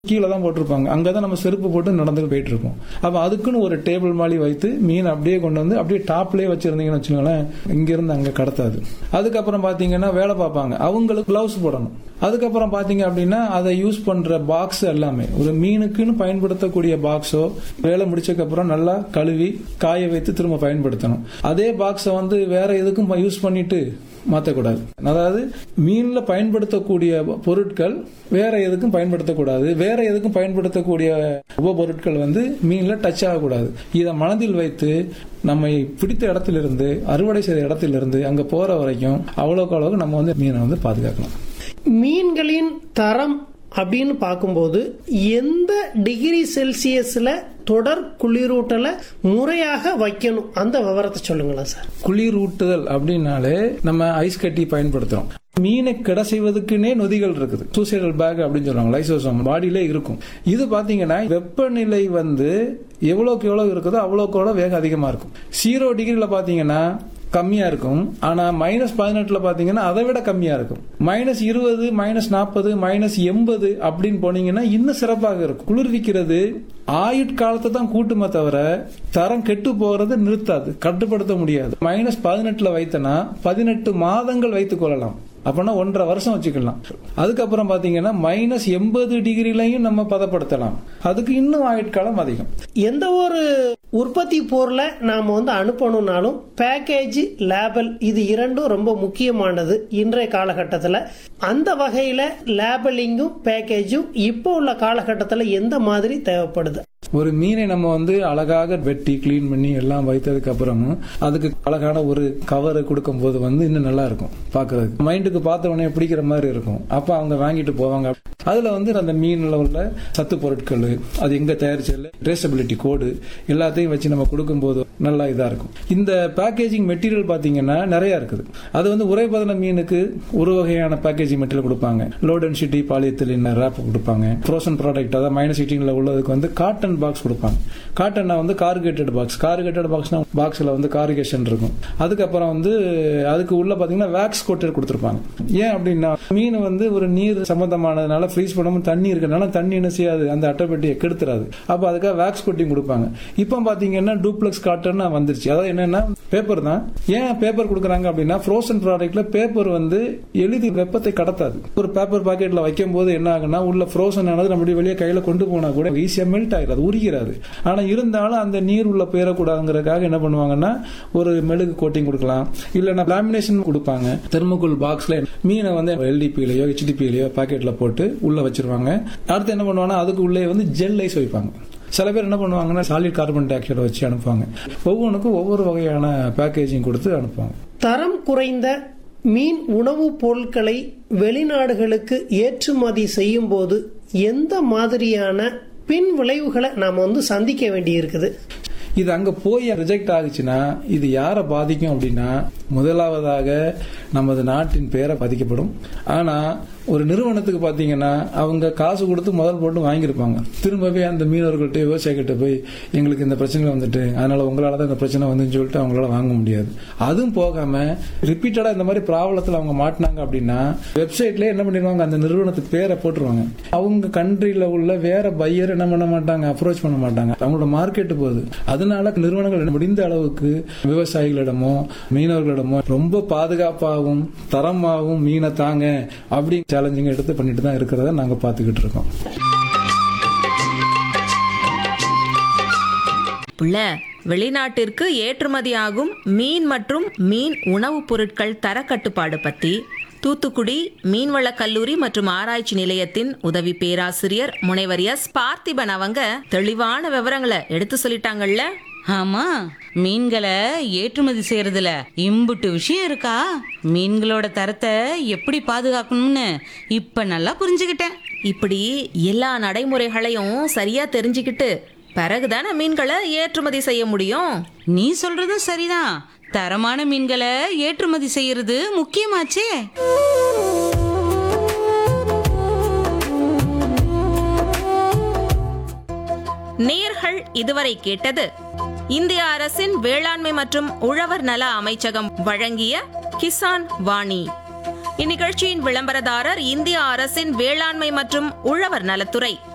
கீழே தான் போட்டிருப்பாங்க அங்கதான் நம்ம செருப்பு போட்டு நடந்து போயிட்டு இருப்போம் அப்ப அதுக்குன்னு ஒரு டேபிள் மாதிரி வைத்து மீன் அப்படியே கொண்டு வந்து அப்படியே டாப்லயே வச்சிருந்தீங்கன்னு வச்சுக்கோங்களேன் இங்க இருந்து அங்க கடத்தாது அதுக்கப்புறம் பாத்தீங்கன்னா வேலை பார்ப்பாங்க அவங்களுக்கு கிளவுஸ் போடணும் அதுக்கப்புறம் பாத்தீங்க அப்படின்னா அதை யூஸ் பண்ற பாக்ஸ் எல்லாமே ஒரு மீனுக்குன்னு பயன்படுத்தக்கூடிய பாக்ஸோ வேலை முடிச்சதுக்கு அப்புறம் நல்லா கழுவி காய வைத்து திரும்ப பயன்படுத்தணும் அதே பாக்ஸை வந்து வேற எதுக்கும் யூஸ் பண்ணிட்டு மாற்றக்கூடாது அதாவது மீன்ல பயன்படுத்தக்கூடிய பொருட்கள் வேற எதுக்கும் பயன்படுத்தக்கூடாது வேற எதுக்கும் பயன்படுத்தக்கூடிய உப பொருட்கள் வந்து மீன்ல டச் ஆகக்கூடாது இதை மனதில் வைத்து நம்மை பிடித்த இடத்திலிருந்து அறுவடை செய்த இடத்திலிருந்து அங்க போற வரைக்கும் அவ்வளோக்கு அளவுக்கு நம்ம வந்து மீனை வந்து பாதுகாக்கலாம் மீன்களின் தரம் அப்படின்னு பார்க்கும்போது எந்த டிகிரி செல்சியஸ்ல தொடர் குளிரூட்டலை முறையாக வைக்கணும் அந்த விவரத்தை சொல்லுங்களேன் சார் குளிர் ஊட்டுதல் அப்படின்னாலே நம்ம ஐஸ் கட்டி பயன்படுத்துறோம் மீனை கிட செய்வதற்குனே நொதிகள் இருக்குது சூசைடல் பேக் அப்படின்னு சொல்லுவாங்க லைசோசோம் பாடியிலே இருக்கும் இது பாத்தீங்கன்னா வெப்பநிலை வந்து எவ்வளவுக்கு எவ்வளவு இருக்குதோ அவ்வளவுக்கு எவ்வளவு வேகம் அதிகமா இருக்கும் ஜீரோ டிகிரில பாத்தீங்கன்னா கம்மியா இருக்கும் ஆனா மைனஸ் பதினெட்டுல பாத்தீங்கன்னா அதை விட கம்மியா இருக்கும் மைனஸ் இருபது மைனஸ் நாற்பது மைனஸ் எண்பது அப்படின்னு போனீங்கன்னா இன்னும் சிறப்பாக இருக்கும் குளிர்விக்கிறது ஆயுட்காலத்தை தான் கூட்டுமே தவிர தரம் கெட்டு போறது நிறுத்தாது கட்டுப்படுத்த முடியாது மைனஸ் பதினெட்டுல வைத்தனா பதினெட்டு மாதங்கள் வைத்துக் கொள்ளலாம் அப்பனா ஒன்றரை வருஷம் வச்சுக்கலாம் அதுக்கப்புறம் பாத்தீங்கன்னா மைனஸ் எண்பது டிகிரிலையும் நம்ம பதப்படுத்தலாம் அதுக்கு இன்னும் ஆயுட்காலம் அதிகம் எந்த ஒரு உற்பத்தி பொருளை நாம வந்து அனுப்பணும்னாலும் பேக்கேஜ் லேபல் இது இரண்டும் ரொம்ப முக்கியமானது இன்றைய காலகட்டத்தில் அந்த வகையில லேபலிங்கும் பேக்கேஜும் இப்போ உள்ள காலகட்டத்தில் எந்த மாதிரி தேவைப்படுது ஒரு மீனை நம்ம வந்து அழகாக வெட்டி கிளீன் பண்ணி எல்லாம் வைத்ததுக்கு அப்புறமும் அதுக்கு அழகான ஒரு கவர் கொடுக்கும் போது வந்து இன்னும் நல்லா இருக்கும் பாக்குறதுக்கு மைண்டுக்கு பார்த்த உடனே பிடிக்கிற மாதிரி இருக்கும் அப்ப அவங்க வாங்கிட்டு போவாங்க அதுல வந்து அந்த மீன்ல உள்ள சத்து பொருட்கள் அது எங்க தயாரிச்சது ட்ரேசபிலிட்டி கோடு எல்லாத்தையும் வச்சு நம்ம கொடுக்கும்போது நல்லா இதா இருக்கும் இந்த பேக்கேஜிங் மெட்டீரியல் பாத்தீங்கன்னா நிறைய இருக்குது அது வந்து உரைபதன மீனுக்கு ஒரு வகையான பேக்கேஜிங் மெட்டீரியல் கொடுப்பாங்க லோ டென்சிட்டி பாலியத்திலின் ரேப் கொடுப்பாங்க ஃப்ரோசன் ப்ராடக்ட் அதாவது மைனஸ் ஹீட்டிங்ல உள்ளதுக்கு வந்து காட்டன் பாக்ஸ் கொடுப்பாங்க காட்டன்னா வந்து கார்கேட்டட் பாக்ஸ் கார்கேட்டட் பாக்ஸ்னா பாக்ஸ்ல வந்து கார்கேஷன் இருக்கும் அதுக்கப்புறம் வந்து அதுக்கு உள்ள பாத்தீங்கன்னா வேக்ஸ் கோட்டர் கொடுத்துருப்பாங்க ஏன் அப்படின்னா மீன் வந்து ஒரு நீர் சம்பந்தமானதுனால ஃப்ரீஸ் பண்ணாம தண்ணி இருக்கிறதுனால தண்ணி என்ன செய்யாது அந்த அட்டைப்பெட்டியை கெடுத்துறாது அப்ப அதுக்காக வேக்ஸ் கோட்டிங் கொடுப்பாங்க இப்போ பாத்தீங்கன்னா டூப்ளெக்ஸ் காட்டன் வந்துருச்சு அதாவது என்னன்னா பேப்பர் தான் ஏன் பேப்பர் கொடுக்குறாங்க அப்படின்னா ஃப்ரோசன் ப்ராடக்ட்ல பேப்பர் வந்து எளிதி வெப்பத்தை கடத்தாது ஒரு பேப்பர் பாக்கெட்ல வைக்கும் போது என்ன ஆகுன்னா உள்ள ஃப்ரோசன் ஆனது நம்மளுடைய வெளியே கையில கொண்டு போனா கூட ஈஸியா மெல்ட் ஆயிடாது உருகிறாது ஆனா இருந்தாலும் அந்த நீர் உள்ள போயிடக்கூடாதுங்கிறதுக்காக என்ன பண்ணுவாங்கன்னா ஒரு மெழுகு கோட்டிங் கொடுக்கலாம் இல்லைன்னா லேமினேஷன் கொடுப்பாங்க தெர்மோகுல் பாக்ஸ்ல மீனை வந்து எல்டிபிலையோ ஹெச்டிபிலையோ பாக்கெட்ல போட்டு உள்ள வச்சிருவாங்க அடுத்து என்ன பண்ணுவாங்கன்னா அதுக்கு உள்ளே வந்து ஜெல் ஐஸ் வைப்பாங்க சில பேர் என்ன பண்ணுவாங்கன்னா சாலிட் கார்பன் டை ஆக்சைடை வச்சு அனுப்புவாங்க ஒவ்வொன்றுக்கும் ஒவ்வொரு வகையான பேக்கேஜிங் கொடுத்து அனுப்புவாங்க தரம் குறைந்த மீன் உணவுப் பொருட்களை வெளிநாடுகளுக்கு ஏற்றுமதி செய்யும் போது எந்த மாதிரியான பின் விளைவுகளை நாம் வந்து சந்திக்க வேண்டி இருக்குது இது அங்க போய் ரிஜெக்ட் ஆகுச்சுன்னா இது யாரை பாதிக்கும் அப்படின்னா முதலாவதாக நமது நாட்டின் பேரை பாதிக்கப்படும் ஆனா ஒரு நிறுவனத்துக்கு பாத்தீங்கன்னா அவங்க காசு கொடுத்து முதல் போட்டு வாங்கியிருப்பாங்க திரும்பவே அந்த மீனவர்கள்ட்ட விவசாயிகிட்ட போய் எங்களுக்கு இந்த பிரச்சனை வந்துட்டு அதனால உங்களால தான் இந்த பிரச்சனை வந்துன்னு சொல்லிட்டு அவங்களால வாங்க முடியாது அதுவும் போகாம ரிப்பீட்டடா இந்த மாதிரி ப்ராப்ளத்துல அவங்க மாட்டினாங்க அப்படின்னா வெப்சைட்ல என்ன பண்ணிடுவாங்க அந்த நிறுவனத்துக்கு பேரை போட்டுருவாங்க அவங்க கண்ட்ரில உள்ள வேற பையர் என்ன பண்ண மாட்டாங்க அப்ரோச் பண்ண மாட்டாங்க அவங்களோட மார்க்கெட் போகுது அதனால நிறுவனங்கள் முடிந்த அளவுக்கு விவசாயிகளிடமோ மீனவர்களிடமோ ரொம்ப பாதுகாப்பாகவும் தரமாகவும் மீனை தாங்க அப்படி சேலஞ்சிங் எடுத்து பண்ணிட்டு தான் இருக்கிறத நாங்க பாத்துக்கிட்டு இருக்கோம் புள்ள வெளிநாட்டிற்கு ஏற்றுமதியாகும் மீன் மற்றும் மீன் உணவுப் பொருட்கள் தரக்கட்டுப்பாடு பத்தி தூத்துக்குடி மீன்வள கல்லூரி மற்றும் ஆராய்ச்சி நிலையத்தின் உதவி பேராசிரியர் முனைவர் எஸ் பார்த்திபன் அவங்க தெளிவான விவரங்களை எடுத்து சொல்லிட்டாங்கல்ல ஆமா மீன்களை ஏற்றுமதி செய்யறதுல இம்புட்டு விஷயம் இருக்கா மீன்களோட தரத்தை எப்படி பாதுகாக்கணும்னு இப்ப நல்லா புரிஞ்சுக்கிட்டேன் இப்படி எல்லா நடைமுறைகளையும் சரியா தெரிஞ்சுக்கிட்டு பிறகுதானே மீன்களை ஏற்றுமதி செய்ய முடியும் நீ சொல்றதும் சரிதான் தரமான மீன்களை ஏற்றுமதி செய்யறது முக்கியமாச்சே நேர்கள் இதுவரை கேட்டது இந்திய அரசின் வேளாண்மை மற்றும் உழவர் நல அமைச்சகம் வழங்கிய கிசான் வாணி இந்நிகழ்ச்சியின் விளம்பரதாரர் இந்திய அரசின் வேளாண்மை மற்றும் உழவர் நலத்துறை